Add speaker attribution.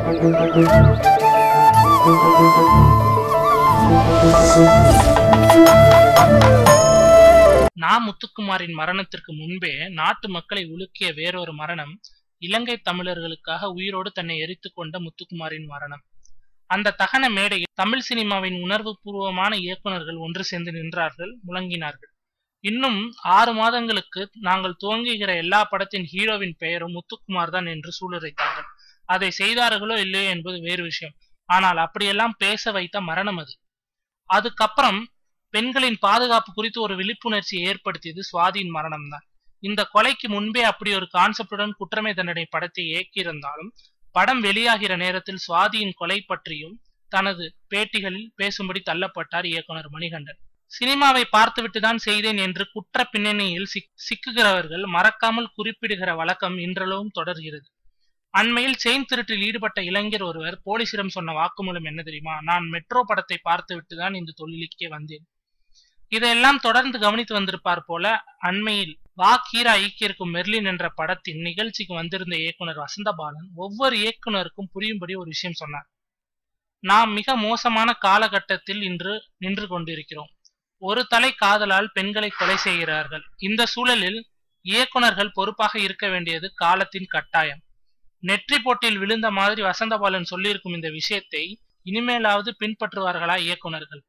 Speaker 1: நா முத்துக்குமாரின் மரணத்திற்கு முன்பே நாட்டு மக்களை உலுக்கிய வேறொரு மரணம் இலங்கை தமிழர்களுக்காக உயிரோடு தன்னை எரித்துக் கொண்ட முத்துக்குமாரின் மரணம் அந்த தகன மேடையில் தமிழ் சினிமாவின் உணர்வு பூர்வமான இயக்குனர்கள் ஒன்று சேர்ந்து நின்றார்கள் முழங்கினார்கள் இன்னும் ஆறு மாதங்களுக்கு நாங்கள் துவங்குகிற எல்லா படத்தின் ஹீரோவின் பெயரும் முத்துக்குமார் தான் என்று சூளுரைத்தார்கள் அதை செய்தார்களோ இல்லையோ என்பது வேறு விஷயம் ஆனால் அப்படியெல்லாம் பேச வைத்த மரணம் அது அதுக்கப்புறம் பெண்களின் பாதுகாப்பு குறித்து ஒரு விழிப்புணர்ச்சியை ஏற்படுத்தியது சுவாதியின் மரணம் தான் இந்த கொலைக்கு முன்பே அப்படி ஒரு கான்செப்டுடன் குற்றமை தண்டனை படத்தை இயக்கியிருந்தாலும் படம் வெளியாகிற நேரத்தில் சுவாதியின் கொலை பற்றியும் தனது பேட்டிகளில் பேசும்படி தள்ளப்பட்டார் இயக்குனர் மணிகண்டன் சினிமாவை பார்த்துவிட்டு தான் செய்தேன் என்று குற்ற பின்னணியில் சிக் சிக்குகிறவர்கள் மறக்காமல் குறிப்பிடுகிற வழக்கம் இன்றளவும் தொடர்கிறது அண்மையில் செயின் திருட்டில் ஈடுபட்ட இளைஞர் ஒருவர் போலீசிடம் சொன்ன வாக்குமூலம் என்ன தெரியுமா நான் மெட்ரோ படத்தை பார்த்துவிட்டு தான் இந்த தொழிலுக்கே வந்தேன் இதையெல்லாம் தொடர்ந்து கவனித்து வந்திருப்பார் போல அண்மையில் வா கீரா இயக்கியிருக்கும் மெர்லின் என்ற படத்தின் நிகழ்ச்சிக்கு வந்திருந்த இயக்குனர் வசந்தபாலன் ஒவ்வொரு இயக்குனருக்கும் புரியும்படி ஒரு விஷயம் சொன்னார் நாம் மிக மோசமான காலகட்டத்தில் இன்று நின்று கொண்டிருக்கிறோம் ஒரு தலை காதலால் பெண்களை கொலை செய்கிறார்கள் இந்த சூழலில் இயக்குனர்கள் பொறுப்பாக இருக்க வேண்டியது காலத்தின் கட்டாயம் நெற்றி போட்டில் விழுந்த மாதிரி வசந்தபாலன் சொல்லியிருக்கும் இந்த விஷயத்தை இனிமேலாவது பின்பற்றுவார்களா இயக்குனர்கள்